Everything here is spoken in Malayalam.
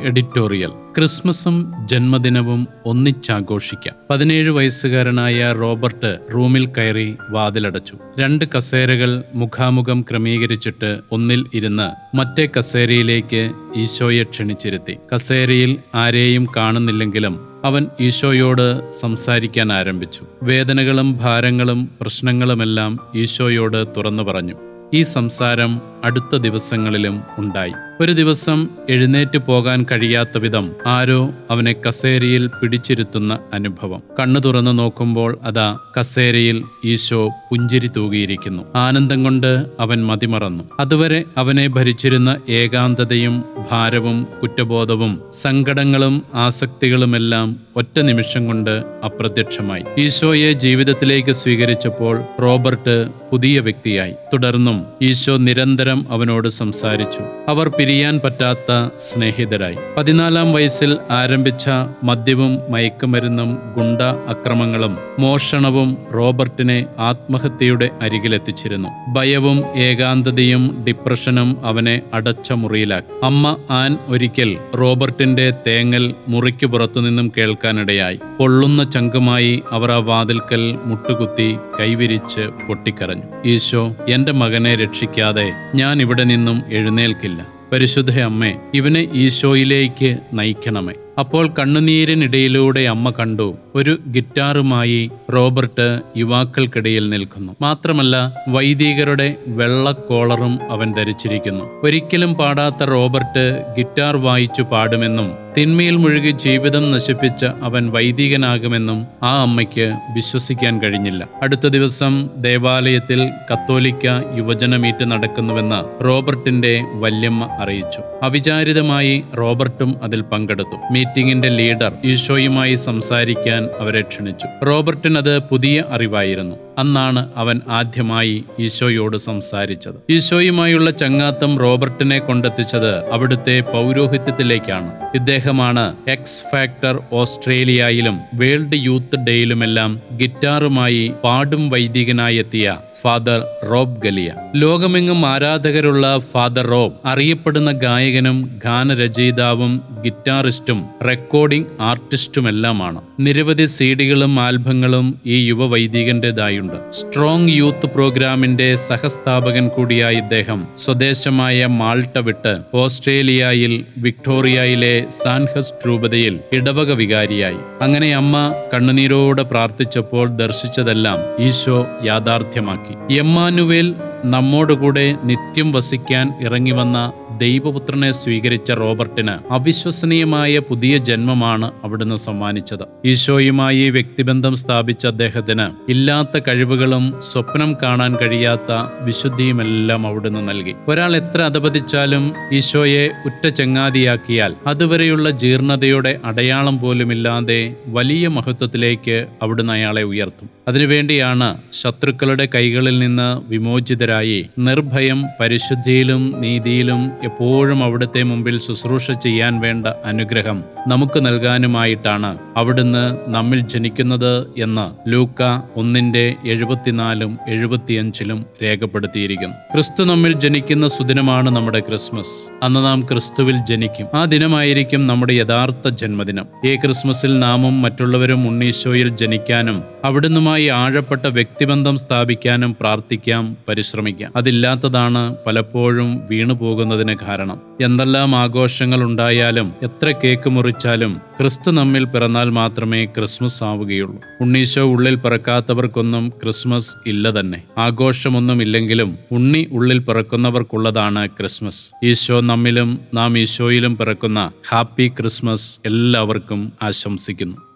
എഡിറ്റോറിയൽ ക്രിസ്മസും ജന്മദിനവും ഒന്നിച്ചാഘോഷിക്കാം പതിനേഴ് വയസ്സുകാരനായ റോബർട്ട് റൂമിൽ കയറി വാതിലടച്ചു രണ്ട് കസേരകൾ മുഖാമുഖം ക്രമീകരിച്ചിട്ട് ഒന്നിൽ ഇരുന്ന് മറ്റേ കസേരയിലേക്ക് ഈശോയെ ക്ഷണിച്ചിരുത്തി കസേരയിൽ ആരെയും കാണുന്നില്ലെങ്കിലും അവൻ ഈശോയോട് സംസാരിക്കാൻ ആരംഭിച്ചു വേദനകളും ഭാരങ്ങളും പ്രശ്നങ്ങളുമെല്ലാം ഈശോയോട് തുറന്നു പറഞ്ഞു ഈ സംസാരം അടുത്ത ദിവസങ്ങളിലും ഉണ്ടായി ഒരു ദിവസം എഴുന്നേറ്റ് പോകാൻ കഴിയാത്ത വിധം ആരോ അവനെ കസേരയിൽ പിടിച്ചിരുത്തുന്ന അനുഭവം കണ്ണു തുറന്നു നോക്കുമ്പോൾ അതാ കസേരയിൽ ഈശോ പുഞ്ചിരി തൂകിയിരിക്കുന്നു ആനന്ദം കൊണ്ട് അവൻ മതിമറന്നു അതുവരെ അവനെ ഭരിച്ചിരുന്ന ഏകാന്തതയും ഭാരവും കുറ്റബോധവും സങ്കടങ്ങളും ആസക്തികളുമെല്ലാം ഒറ്റ നിമിഷം കൊണ്ട് അപ്രത്യക്ഷമായി ഈശോയെ ജീവിതത്തിലേക്ക് സ്വീകരിച്ചപ്പോൾ റോബർട്ട് പുതിയ വ്യക്തിയായി തുടർന്നും ഈശോ നിരന്തരം അവനോട് സംസാരിച്ചു അവർ പിരിയാൻ പറ്റാത്ത സ്നേഹിതരായി പതിനാലാം വയസ്സിൽ ആരംഭിച്ച മദ്യവും മയക്കുമരുന്നും ഗുണ്ട അക്രമങ്ങളും മോഷണവും റോബർട്ടിനെ ആത്മഹത്യയുടെ അരികിലെത്തിച്ചിരുന്നു ഭയവും ഏകാന്തതയും ഡിപ്രഷനും അവനെ അടച്ച മുറിയിലാക്കി അമ്മ ആൻ ഒരിക്കൽ റോബർട്ടിന്റെ തേങ്ങൽ മുറിക്ക് പുറത്തുനിന്നും കേൾക്കാനിടയായി പൊള്ളുന്ന ചങ്കുമായി അവർ ആ വാതിൽക്കൽ മുട്ടുകുത്തി കൈവിരിച്ച് പൊട്ടിക്കരഞ്ഞു ഈശോ എന്റെ മകനെ രക്ഷിക്കാതെ ഞാൻ ഇവിടെ നിന്നും എഴുന്നേൽക്കില്ല പരിശുദ്ധ അമ്മേ ഇവനെ ഈശോയിലേക്ക് നയിക്കണമേ അപ്പോൾ കണ്ണുനീരിനിടയിലൂടെ അമ്മ കണ്ടു ഒരു ഗിറ്റാറുമായി റോബർട്ട് യുവാക്കൾക്കിടയിൽ നിൽക്കുന്നു മാത്രമല്ല വൈദികരുടെ വെള്ളക്കോളറും അവൻ ധരിച്ചിരിക്കുന്നു ഒരിക്കലും പാടാത്ത റോബർട്ട് ഗിറ്റാർ വായിച്ചു പാടുമെന്നും തിന്മയിൽ മുഴുകി ജീവിതം നശിപ്പിച്ച അവൻ വൈദികനാകുമെന്നും ആ അമ്മയ്ക്ക് വിശ്വസിക്കാൻ കഴിഞ്ഞില്ല അടുത്ത ദിവസം ദേവാലയത്തിൽ കത്തോലിക്ക യുവജനമീറ്റ് നടക്കുന്നുവെന്ന് റോബർട്ടിന്റെ വല്യമ്മ അറിയിച്ചു അവിചാരിതമായി റോബർട്ടും അതിൽ പങ്കെടുത്തു മീറ്റിംഗിന്റെ ലീഡർ ഈശോയുമായി സംസാരിക്കാൻ അവരെ ക്ഷണിച്ചു റോബർട്ടിനത് പുതിയ അറിവായിരുന്നു അന്നാണ് അവൻ ആദ്യമായി ഈശോയോട് സംസാരിച്ചത് ഈശോയുമായുള്ള ചങ്ങാത്തം റോബർട്ടിനെ കൊണ്ടെത്തിച്ചത് അവിടുത്തെ പൗരോഹിത്യത്തിലേക്കാണ് ഇദ്ദേഹമാണ് എക്സ് ഫാക്ടർ ഓസ്ട്രേലിയയിലും വേൾഡ് യൂത്ത് ഡേയിലുമെല്ലാം ഗിറ്റാറുമായി പാടും വൈദികനായി എത്തിയ ഫാദർ റോബ് ഗലിയ ലോകമെങ്ങും ആരാധകരുള്ള ഫാദർ റോബ് അറിയപ്പെടുന്ന ഗായകനും ഗാനരചയിതാവും ഗിറ്റാറിസ്റ്റും റെക്കോർഡിംഗ് ആർട്ടിസ്റ്റുമെല്ലാമാണ് നിരവധി സീഡികളും ആൽബങ്ങളും ഈ യുവ വൈദികന്റേതായുണ്ട് സ്ട്രോങ് യൂത്ത് പ്രോഗ്രാമിന്റെ സഹസ്ഥാപകൻ കൂടിയായ ഇദ്ദേഹം സ്വദേശമായ മാൾട്ട വിട്ട് ഓസ്ട്രേലിയയിൽ വിക്ടോറിയയിലെ സാൻഹസ് രൂപതയിൽ ഇടവക വികാരിയായി അങ്ങനെ അമ്മ കണ്ണുനീരോടെ പ്രാർത്ഥിച്ചപ്പോൾ ദർശിച്ചതെല്ലാം ഈശോ യാഥാർത്ഥ്യമാക്കി എമ്മാനുവേൽ നമ്മോടുകൂടെ നിത്യം വസിക്കാൻ ഇറങ്ങിവന്ന ദൈവപുത്രനെ സ്വീകരിച്ച റോബർട്ടിന് അവിശ്വസനീയമായ പുതിയ ജന്മമാണ് അവിടുന്ന് സമ്മാനിച്ചത് ഈശോയുമായി വ്യക്തിബന്ധം സ്ഥാപിച്ച അദ്ദേഹത്തിന് ഇല്ലാത്ത കഴിവുകളും സ്വപ്നം കാണാൻ കഴിയാത്ത വിശുദ്ധിയുമെല്ലാം അവിടുന്ന് നൽകി ഒരാൾ എത്ര അധപതിച്ചാലും ഈശോയെ ഉറ്റ ചങ്ങാതിയാക്കിയാൽ അതുവരെയുള്ള ജീർണതയുടെ അടയാളം പോലുമില്ലാതെ വലിയ മഹത്വത്തിലേക്ക് അവിടുന്ന് അയാളെ ഉയർത്തും അതിനുവേണ്ടിയാണ് ശത്രുക്കളുടെ കൈകളിൽ നിന്ന് വിമോചിതരായി നിർഭയം പരിശുദ്ധിയിലും നീതിയിലും എപ്പോഴും അവിടുത്തെ മുമ്പിൽ ശുശ്രൂഷ ചെയ്യാൻ വേണ്ട അനുഗ്രഹം നമുക്ക് നൽകാനുമായിട്ടാണ് അവിടുന്ന് നമ്മിൽ ജനിക്കുന്നത് എന്ന് ലൂക്ക ഒന്നിന്റെ എഴുപത്തിനാലും എഴുപത്തിയഞ്ചിലും രേഖപ്പെടുത്തിയിരിക്കുന്നു ക്രിസ്തു നമ്മിൽ ജനിക്കുന്ന സുദിനമാണ് നമ്മുടെ ക്രിസ്മസ് അന്ന് നാം ക്രിസ്തുവിൽ ജനിക്കും ആ ദിനമായിരിക്കും നമ്മുടെ യഥാർത്ഥ ജന്മദിനം ഈ ക്രിസ്മസിൽ നാമും മറ്റുള്ളവരും ഉണ്ണീശോയിൽ ജനിക്കാനും അവിടുന്നുമായി ആഴപ്പെട്ട വ്യക്തിബന്ധം സ്ഥാപിക്കാനും പ്രാർത്ഥിക്കാം പരിശ്രമിക്കാം അതില്ലാത്തതാണ് പലപ്പോഴും വീണു പോകുന്നതിന് കാരണം എന്തെല്ലാം ആഘോഷങ്ങൾ ഉണ്ടായാലും എത്ര കേക്ക് മുറിച്ചാലും ക്രിസ്തു നമ്മിൽ പിറന്നാൽ മാത്രമേ ക്രിസ്മസ് ആവുകയുള്ളൂ ഉണ്ണീശോ ഉള്ളിൽ പിറക്കാത്തവർക്കൊന്നും ക്രിസ്മസ് ഇല്ല തന്നെ ആഘോഷമൊന്നും ഇല്ലെങ്കിലും ഉണ്ണി ഉള്ളിൽ പിറക്കുന്നവർക്കുള്ളതാണ് ക്രിസ്മസ് ഈശോ നമ്മിലും നാം ഈശോയിലും പിറക്കുന്ന ഹാപ്പി ക്രിസ്മസ് എല്ലാവർക്കും ആശംസിക്കുന്നു